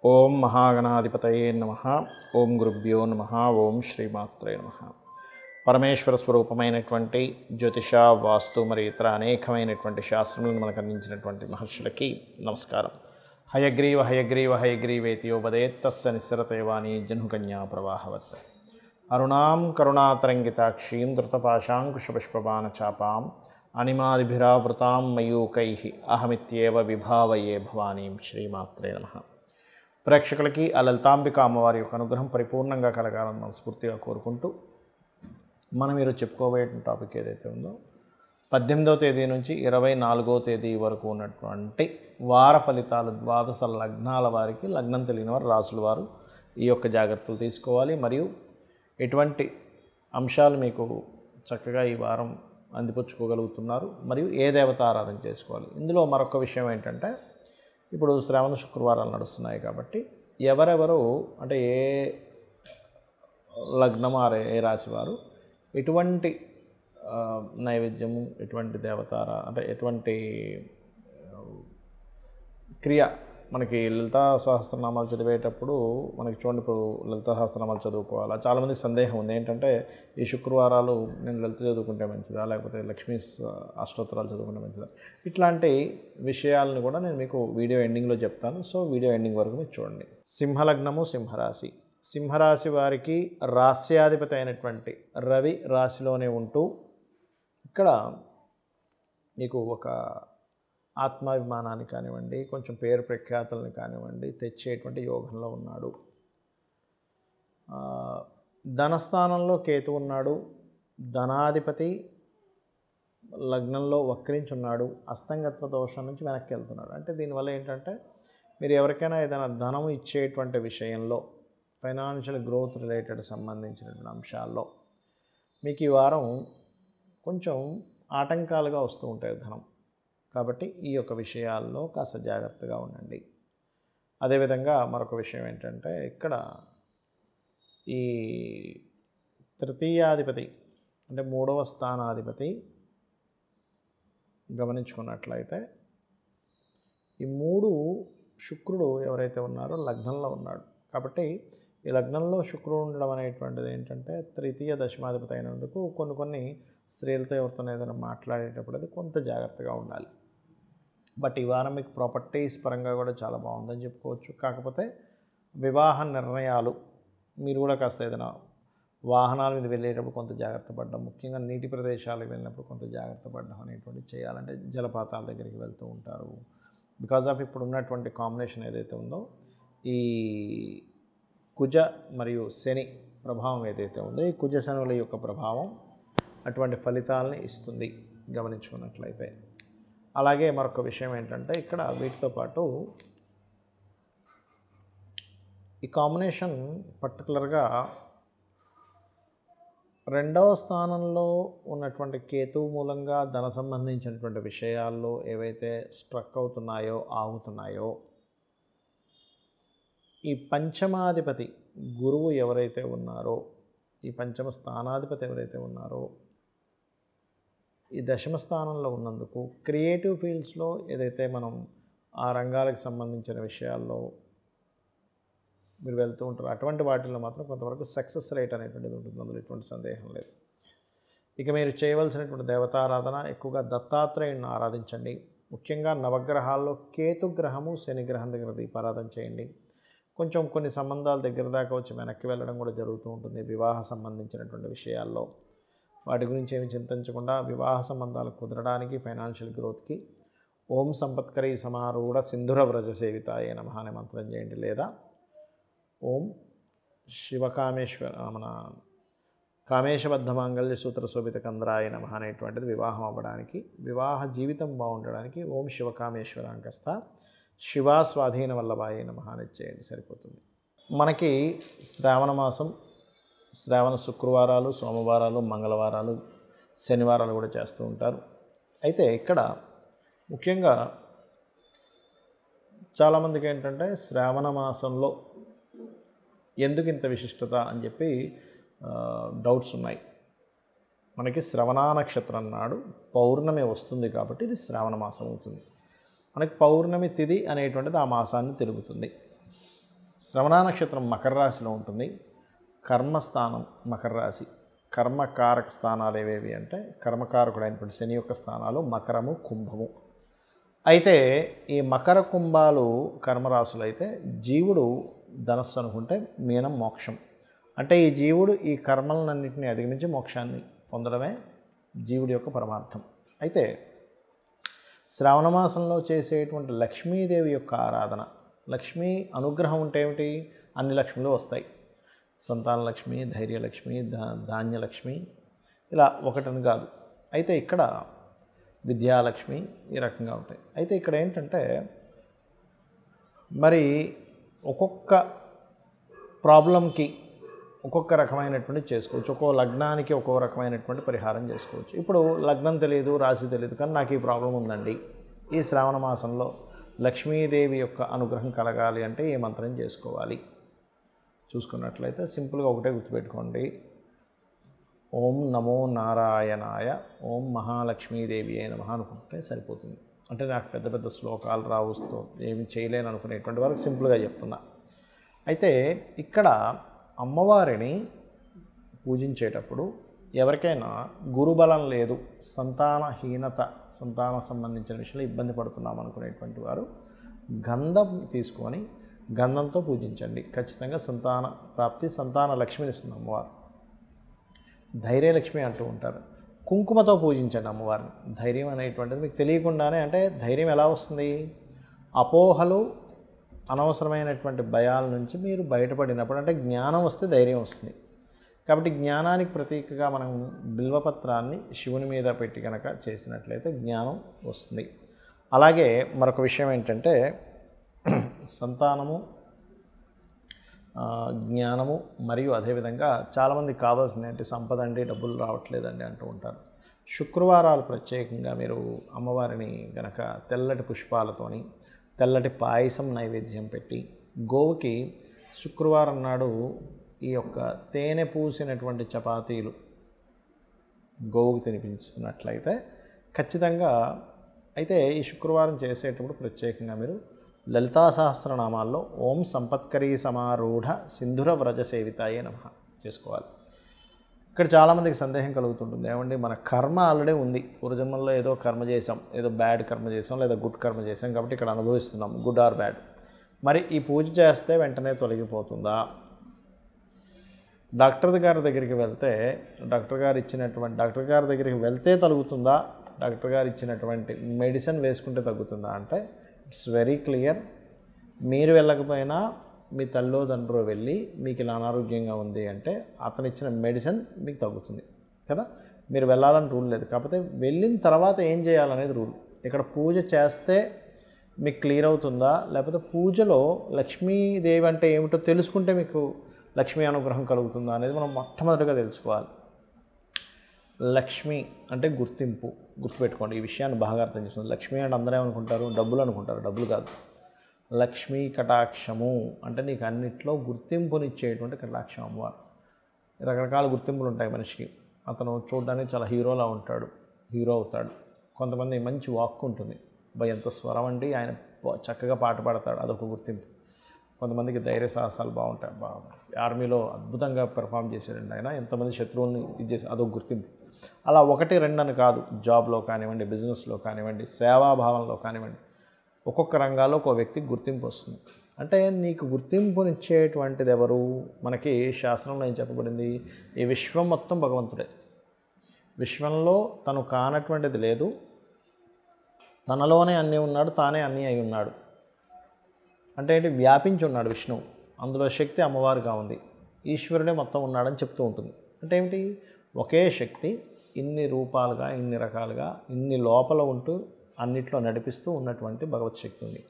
ఓం మహాగణాధిపతయే నమ ఓం గురుభ్యో నమ ఓం శ్రీమాత్రే నమ పరమేశ్వర స్వరూపమైనటువంటి జ్యోతిష వాస్తు మరి ఇతర అనేకమైనటువంటి శాస్త్రములను మనకు అందించినటువంటి మహర్షులకి నమస్కారం హయగ్రీవ హయగ్రీవ హయగ్రీవేతియోపదేత్తస్స నిస్సరతేవాణి జహ్నుకన్యా ప్రవాహవత్ అరుణాం కరుణాతరంగితాక్షీం ధృతపాశాంకుశపుష్పబాణచాపాం అనిమాదిభిరావృతాం మయూకై అహమిత్యేవ విభావయే భవానీం శ్రీమాత్రే నమ ప్రేక్షకులకి ఆ లలితాంబిక అమ్మవారి యొక్క అనుగ్రహం పరిపూర్ణంగా కలగాలని మనస్ఫూర్తిగా కోరుకుంటూ మనం ఈరోజు చెప్పుకోబోయే టాపిక్ ఏదైతే ఉందో పద్దెనిమిదవ తేదీ నుంచి ఇరవై నాలుగో తేదీ వరకు ఉన్నటువంటి వార ఫలితాలు ద్వాదశ లగ్నాల వారికి లగ్నం తెలియని వారు రాసుల వారు ఈ యొక్క జాగ్రత్తలు తీసుకోవాలి మరియు ఎటువంటి అంశాలు మీకు చక్కగా ఈ వారం అందిపుచ్చుకోగలుగుతున్నారు మరియు ఏ దేవత ఆరాధన చేసుకోవాలి ఇందులో మరొక విషయం ఏంటంటే ఇప్పుడు శ్రావణ శుక్రవారాలు నడుస్తున్నాయి కాబట్టి ఎవరెవరు అంటే ఏ లగ్నం ఆర్ ఏ రాశి వారు ఎటువంటి ఆ, నైవేద్యము ఎటువంటి దేవతార అంటే ఎటువంటి ఆ, క్రియ మనకి లలితా సహస్రనామాలు చదివేటప్పుడు మనకి చూడండి ఇప్పుడు లలితా సహస్రనామాలు చదువుకోవాలా చాలామందికి సందేహం ఉంది ఏంటంటే ఈ శుక్రవారాలు నేను లలిత చదువుకుంటే మంచిదా లేకపోతే లక్ష్మీ స- అష్టోత్తరాలు చదువుకుంటే మంచిదా ఇట్లాంటి విషయాలను కూడా నేను మీకు వీడియో ఎండింగ్లో చెప్తాను సో వీడియో ఎండింగ్ వరకు మీరు చూడండి సింహలగ్నము సింహరాశి సింహరాశి వారికి రాస్యాధిపతి అయినటువంటి రవి రాశిలోనే ఉంటూ ఇక్కడ మీకు ఒక ఆత్మాభిమానాన్ని కానివ్వండి కొంచెం పేరు ప్రఖ్యాతులను కానివ్వండి తెచ్చేటువంటి యోగంలో ఉన్నాడు ఆ, ధనస్థానంలో కేతు ఉన్నాడు ధనాధిపతి లగ్నంలో వక్రించున్నాడు అస్తంగత్వ దోషం నుంచి వెనక్కి వెళ్తున్నాడు అంటే దీనివల్ల ఏంటంటే మీరు ఎవరికైనా ఏదైనా ధనం ఇచ్చేటువంటి విషయంలో ఫైనాన్షియల్ గ్రోత్ రిలేటెడ్ సంబంధించినటువంటి అంశాల్లో మీకు ఈ వారం కొంచెం ఆటంకాలుగా వస్తూ ఉంటాయి ధనం కాబట్టి ఈ యొక్క విషయాల్లో కాస్త జాగ్రత్తగా ఉండండి అదేవిధంగా మరొక విషయం ఏంటంటే ఇక్కడ ఈ తృతీయాధిపతి అంటే మూడవ స్థానాధిపతి గమనించుకున్నట్లయితే ఈ మూడు శుక్రుడు ఎవరైతే ఉన్నారో లగ్నంలో ఉన్నాడు కాబట్టి ఈ లగ్నంలో శుక్రుడు ఉండడం అనేటువంటిది ఏంటంటే తృతీయ దశమాధిపతి అయినందుకు కొన్ని కొన్ని స్త్రీలతో ఎవరితో ఏదైనా మాట్లాడేటప్పుడు అది కొంత జాగ్రత్తగా ఉండాలి బట్ ఈ వారం మీకు ప్రాపర్టీస్ పరంగా కూడా చాలా బాగుందని చెప్పుకోవచ్చు కాకపోతే వివాహ నిర్ణయాలు మీరు కూడా కాస్త ఏదైనా వాహనాల మీద వెళ్ళేటప్పుడు కొంత జాగ్రత్త పడడం ముఖ్యంగా నీటి ప్రదేశాలకు వెళ్ళినప్పుడు కొంత జాగ్రత్త పడడం అనేటువంటి చేయాలంటే జలపాతాల దగ్గరికి వెళ్తూ ఉంటారు బికాజ్ ఆఫ్ ఇప్పుడు ఉన్నటువంటి కాంబినేషన్ ఏదైతే ఉందో ఈ కుజ మరియు శని ప్రభావం ఏదైతే ఉందో ఈ కుజ శనుల యొక్క ప్రభావం అటువంటి ఫలితాలని ఇస్తుంది గమనించుకున్నట్లయితే అలాగే మరొక విషయం ఏంటంటే ఇక్కడ వీటితో పాటు ఈ కాంబినేషన్ పర్టికులర్గా రెండవ స్థానంలో ఉన్నటువంటి కేతువు మూలంగా ధన సంబంధించినటువంటి విషయాల్లో ఏవైతే స్ట్రక్ అవుతున్నాయో ఆగుతున్నాయో ఈ పంచమాధిపతి గురువు ఎవరైతే ఉన్నారో ఈ పంచమ స్థానాధిపతి ఎవరైతే ఉన్నారో ఈ దశమ స్థానంలో ఉన్నందుకు క్రియేటివ్ ఫీల్డ్స్లో ఏదైతే మనం ఆ రంగాలకు సంబంధించిన విషయాల్లో మీరు వెళ్తూ ఉంటారు అటువంటి వాటిల్లో మాత్రం కొంతవరకు సక్సెస్ రేట్ అనేటువంటిది ఉంటుంది అందులో ఎటువంటి సందేహం లేదు ఇక మీరు చేయవలసినటువంటి దేవతారాధన ఎక్కువగా దత్తాత్రేయుని ఆరాధించండి ముఖ్యంగా నవగ్రహాల్లో కేతు గ్రహము శని గ్రహం దగ్గర దీపారాధన చేయండి కొంచెం కొన్ని సంబంధాలు దగ్గర దాకా వచ్చి వెనక్కి వెళ్ళడం కూడా జరుగుతూ ఉంటుంది వివాహ సంబంధించినటువంటి విషయాల్లో వాటి గురించి ఏమి చింతించకుండా వివాహ సంబంధాలు కుదరడానికి ఫైనాన్షియల్ గ్రోత్కి ఓం సంపత్కరీ సమారూఢ సింధుర వ్రజ సేవితాయ నమః అనే మంత్రం చేయండి లేదా ఓం శివకామేశ్వర మన కామేశబద్ధ మాంగళ్య సూత్ర శోభిత కంద్రాయ నమ అనేటువంటిది వివాహం అవ్వడానికి వివాహ జీవితం బాగుండడానికి ఓం శివకామేశ్వరాంకస్థ శివా స్వాధీన వల్లభాయ నమ అనేది చేయండి సరిపోతుంది మనకి శ్రావణ మాసం శ్రావణ శుక్రవారాలు సోమవారాలు మంగళవారాలు శనివారాలు కూడా చేస్తూ ఉంటారు అయితే ఇక్కడ ముఖ్యంగా చాలామందికి ఏంటంటే శ్రావణ మాసంలో ఎందుకు ఇంత విశిష్టత అని చెప్పి డౌట్స్ ఉన్నాయి మనకి శ్రవణ నక్షత్రం నాడు పౌర్ణమి వస్తుంది కాబట్టి ఇది శ్రావణ మాసం అవుతుంది మనకి పౌర్ణమి తిథి అనేటువంటిది ఆ మాసాన్ని తిరుగుతుంది శ్రవణ నక్షత్రం మకర రాశిలో ఉంటుంది కర్మస్థానం మకర రాశి కర్మకారక స్థానాలు ఏవేవి అంటే కర్మకారకుడైనటువంటి శని యొక్క స్థానాలు మకరము కుంభము అయితే ఈ మకర కుంభాలు కర్మరాశులు అయితే జీవుడు ధనస్సు అనుకుంటే మీనం మోక్షం అంటే ఈ జీవుడు ఈ కర్మలన్నింటినీ అధిగమించి మోక్షాన్ని పొందడమే జీవుడి యొక్క పరమార్థం అయితే శ్రావణ మాసంలో చేసేటువంటి లక్ష్మీదేవి యొక్క ఆరాధన లక్ష్మీ అనుగ్రహం ఉంటే ఏమిటి అన్ని లక్ష్ములు వస్తాయి సంతాన లక్ష్మి ధైర్యలక్ష్మి ధా ధాన్యలక్ష్మి ఇలా ఒకటని కాదు అయితే ఇక్కడ విద్యాలక్ష్మి ఈ రకంగా ఉంటాయి అయితే ఇక్కడ ఏంటంటే మరి ఒక్కొక్క ప్రాబ్లంకి ఒక్కొక్క రకమైనటువంటి చేసుకోవచ్చు ఒక్కో లగ్నానికి ఒక్కో రకమైనటువంటి పరిహారం చేసుకోవచ్చు ఇప్పుడు లగ్నం తెలియదు రాశి తెలియదు కానీ నాకు ఈ ప్రాబ్లం ఉందండి ఈ శ్రావణ మాసంలో లక్ష్మీదేవి యొక్క అనుగ్రహం కలగాలి అంటే ఏ మంత్రం చేసుకోవాలి చూసుకున్నట్లయితే సింపుల్గా ఒకటే గుర్తుపెట్టుకోండి ఓం నమో నారాయణాయ ఓం మహాలక్ష్మీదేవి అయిన మహా అనుకుంటే సరిపోతుంది అంటే నాకు పెద్ద పెద్ద శ్లోకాలు రావుస్తూ ఏమి చేయలేను అనుకునేటువంటి వారికి సింపుల్గా చెప్తున్నా అయితే ఇక్కడ అమ్మవారిని పూజించేటప్పుడు ఎవరికైనా గురుబలం లేదు సంతానహీనత సంతాన సంబంధించిన విషయంలో ఇబ్బంది పడుతున్నాం అనుకునేటువంటి వారు గంధం తీసుకొని గంధంతో పూజించండి ఖచ్చితంగా సంతాన ప్రాప్తి సంతాన లక్ష్మిని ఇస్తుంది అమ్మవారు ధైర్యలక్ష్మి అంటూ ఉంటారు కుంకుమతో పూజించండి అమ్మవారిని ధైర్యం అనేటువంటిది మీకు తెలియకుండానే అంటే ధైర్యం ఎలా వస్తుంది అపోహలు అనవసరమైనటువంటి భయాల నుంచి మీరు బయటపడినప్పుడు అంటే జ్ఞానం వస్తే ధైర్యం వస్తుంది కాబట్టి జ్ఞానానికి ప్రతీకగా మనం బిల్వపత్రాన్ని శివుని మీద పెట్టి కనుక చేసినట్లయితే జ్ఞానం వస్తుంది అలాగే మరొక విషయం ఏంటంటే సంతానము ఆ, జ్ఞానము మరియు అదేవిధంగా చాలామందికి కావాల్సింది ఏంటి సంపద అండి డబ్బులు రావట్లేదండి అంటూ ఉంటారు శుక్రవారాలు ప్రత్యేకంగా మీరు అమ్మవారిని గనక తెల్లటి పుష్పాలతోని తెల్లటి పాయసం నైవేద్యం పెట్టి గోవుకి శుక్రవారం నాడు ఈ యొక్క తేనె పూసినటువంటి చపాతీలు గోవుకి తినిపించుతున్నట్లయితే ఖచ్చితంగా అయితే ఈ శుక్రవారం చేసేటప్పుడు ప్రత్యేకంగా మీరు లలితా సహస్రనామాల్లో ఓం సంపత్కరీ సమారూఢ సింధుర వ్రజ సేవితాయే నమ చేసుకోవాలి ఇక్కడ చాలామందికి సందేహం కలుగుతుంటుంది ఏమండి మన కర్మ ఆల్రెడీ ఉంది పూర్వజన్మల్లో ఏదో కర్మ చేసాం ఏదో బ్యాడ్ కర్మ చేసాం లేదా గుడ్ కర్మ చేసాం కాబట్టి ఇక్కడ అనుభవిస్తున్నాం గుడ్ ఆర్ బ్యాడ్ మరి ఈ పూజ చేస్తే వెంటనే తొలగిపోతుందా డాక్టర్ గారి దగ్గరికి వెళ్తే డాక్టర్ గారు ఇచ్చినటువంటి డాక్టర్ గారి దగ్గరికి వెళ్తే తగ్గుతుందా డాక్టర్ గారు ఇచ్చినటువంటి మెడిసిన్ వేసుకుంటే తగ్గుతుందా అంటే ఇట్స్ వెరీ క్లియర్ మీరు వెళ్ళకపోయినా మీ తల్లో తండ్రో వెళ్ళి మీకు ఇలా అనారోగ్యంగా ఉంది అంటే అతను ఇచ్చిన మెడిసిన్ మీకు తగ్గుతుంది కదా మీరు వెళ్ళాలని రూల్ లేదు కాకపోతే వెళ్ళిన తర్వాత ఏం చేయాలనేది రూల్ ఇక్కడ పూజ చేస్తే మీకు క్లియర్ అవుతుందా లేకపోతే పూజలో లక్ష్మీదేవి అంటే ఏమిటో తెలుసుకుంటే మీకు లక్ష్మీ అనుగ్రహం కలుగుతుందా అనేది మనం మొట్టమొదటిగా తెలుసుకోవాలి లక్ష్మి అంటే గుర్తింపు గుర్తుపెట్టుకోండి ఈ విషయాన్ని బాగా అర్థం చేసుకోండి లక్ష్మి అంటే అందరూ ఏమనుకుంటారు డబ్బులు అనుకుంటారు డబ్బులు కాదు లక్ష్మీ కటాక్షము అంటే నీకు అన్నిట్లో గుర్తింపునిచ్చేటువంటి కటాక్షం అమ్మవారు రకరకాల గుర్తింపులు ఉంటాయి మనిషికి అతను చూడడానికి చాలా హీరోలా ఉంటాడు హీరో అవుతాడు కొంతమంది మంచి వాక్ ఉంటుంది బా ఎంత స్వరం అండి ఆయన బా- చక్కగా పాట పాడతాడు అదొక గుర్తింపు కొంతమందికి ధైర్య సాహసాలు బాగుంటాయి బా ఆర్మీలో అద్భుతంగా పెర్ఫామ్ చేశారండి ఆయన ఎంతమంది శత్రువుల్ని ఇది చేసి అదొక గుర్తింపు అలా ఒకటి రెండు అని కాదు జాబ్లో కానివ్వండి బిజినెస్లో కానివ్వండి సేవాభావంలో కానివ్వండి ఒక్కొక్క రంగాల్లో ఒక వ్యక్తికి గుర్తింపు వస్తుంది అంటే నీకు గుర్తింపునిచ్చేటువంటిది ఎవరు మనకి శాస్త్రంలో ఏం చెప్పబడింది ఈ విశ్వం మొత్తం భగవంతుడే విశ్వంలో తను కానటువంటిది లేదు తనలోనే అన్నీ ఉన్నాడు తానే అన్నీ అయి ఉన్నాడు అంటే ఏంటి వ్యాపించి ఉన్నాడు విష్ణువు అందులో శక్తి అమ్మవారుగా ఉంది ఈశ్వరుడే మొత్తం ఉన్నాడని చెప్తూ ఉంటుంది అంటే ఏమిటి ఒకే శక్తి ఇన్ని రూపాలుగా ఇన్ని రకాలుగా ఇన్ని లోపల ఉంటూ అన్నిట్లో నడిపిస్తూ ఉన్నటువంటి భగవత్ శక్తి ఉంది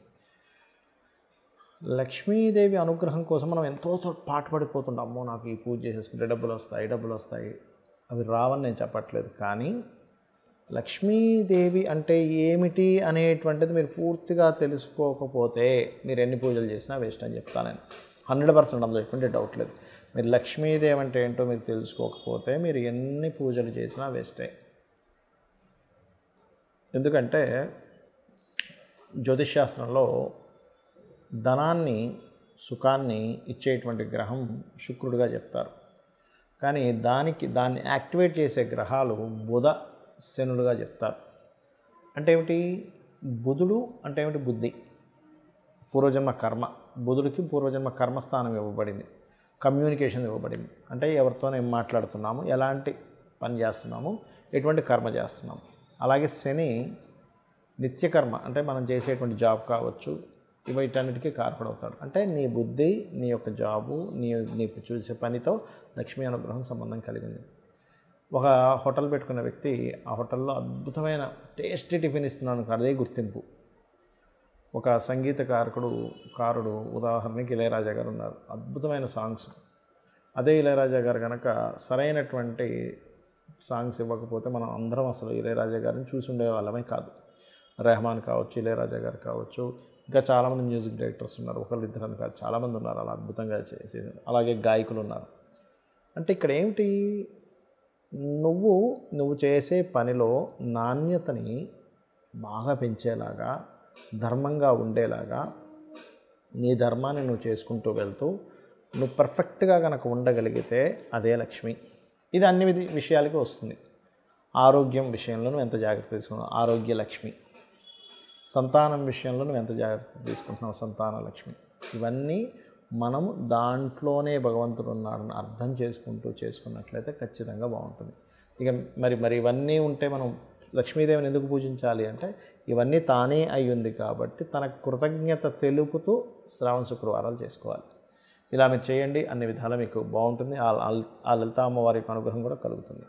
లక్ష్మీదేవి అనుగ్రహం కోసం మనం ఎంతో పాటుపడిపోతుంటాం అమ్మో నాకు ఈ పూజ చేసేసుకుంటే డబ్బులు వస్తాయి డబ్బులు వస్తాయి అవి రావని నేను చెప్పట్లేదు కానీ లక్ష్మీదేవి అంటే ఏమిటి అనేటువంటిది మీరు పూర్తిగా తెలుసుకోకపోతే మీరు ఎన్ని పూజలు చేసినా వేస్ట్ అని చెప్తాను నేను హండ్రెడ్ పర్సెంట్ అందులో ఎటువంటి డౌట్ లేదు మీరు లక్ష్మీదేవి అంటే ఏంటో మీరు తెలుసుకోకపోతే మీరు ఎన్ని పూజలు చేసినా వేస్టే ఎందుకంటే జ్యోతిష్ శాస్త్రంలో ధనాన్ని సుఖాన్ని ఇచ్చేటువంటి గ్రహం శుక్రుడిగా చెప్తారు కానీ దానికి దాన్ని యాక్టివేట్ చేసే గ్రహాలు బుధ శనులుగా చెప్తారు అంటే ఏమిటి బుధుడు అంటే ఏమిటి బుద్ధి పూర్వజన్మ కర్మ బుధుడికి పూర్వజన్మ కర్మస్థానం ఇవ్వబడింది కమ్యూనికేషన్ ఇవ్వబడింది అంటే ఎవరితో ఏం మాట్లాడుతున్నాము ఎలాంటి పని చేస్తున్నాము ఎటువంటి కర్మ చేస్తున్నాము అలాగే శని నిత్యకర్మ అంటే మనం చేసేటువంటి జాబ్ కావచ్చు వీటన్నిటికీ కారకుడవుతాడు అంటే నీ బుద్ధి నీ యొక్క జాబు నీ నీ చూసే పనితో లక్ష్మీ అనుగ్రహం సంబంధం కలిగింది ఒక హోటల్ పెట్టుకున్న వ్యక్తి ఆ హోటల్లో అద్భుతమైన టేస్టీ టిఫిన్ ఇస్తున్నాను అదే గుర్తింపు ఒక సంగీత కారకుడు కారుడు ఉదాహరణకి ఇళయరాజా గారు ఉన్నారు అద్భుతమైన సాంగ్స్ అదే ఇళయరాజా గారు కనుక సరైనటువంటి సాంగ్స్ ఇవ్వకపోతే మనం అందరం అసలు ఇళయరాజా గారిని చూసి ఉండేవాళ్ళమే కాదు రెహమాన్ కావచ్చు ఇళయరాజా గారు కావచ్చు ఇంకా చాలామంది మ్యూజిక్ డైరెక్టర్స్ ఉన్నారు ఒకళ్ళు ఇద్దరు కాదు చాలామంది ఉన్నారు అలా అద్భుతంగా చేసే అలాగే గాయకులు ఉన్నారు అంటే ఇక్కడ ఏమిటి నువ్వు నువ్వు చేసే పనిలో నాణ్యతని బాగా పెంచేలాగా ధర్మంగా ఉండేలాగా నీ ధర్మాన్ని నువ్వు చేసుకుంటూ వెళ్తూ నువ్వు పర్ఫెక్ట్గా కనుక ఉండగలిగితే అదే లక్ష్మి ఇది అన్ని విధి విషయాలకి వస్తుంది ఆరోగ్యం విషయంలో నువ్వు ఎంత జాగ్రత్త తీసుకున్నావు ఆరోగ్య లక్ష్మి సంతానం విషయంలో నువ్వు ఎంత జాగ్రత్త తీసుకుంటున్నావు సంతాన లక్ష్మి ఇవన్నీ మనము దాంట్లోనే భగవంతుడు ఉన్నాడని అర్థం చేసుకుంటూ చేసుకున్నట్లయితే ఖచ్చితంగా బాగుంటుంది ఇక మరి మరి ఇవన్నీ ఉంటే మనం లక్ష్మీదేవిని ఎందుకు పూజించాలి అంటే ఇవన్నీ తానే అయి ఉంది కాబట్టి తన కృతజ్ఞత తెలుపుతూ శ్రావణ శుక్రవారాలు చేసుకోవాలి ఇలా మీరు చేయండి అన్ని విధాలా మీకు బాగుంటుంది ఆ ఆ- ఆ లలిత అమ్మవారి యొక్క అనుగ్రహం కూడా కలుగుతుంది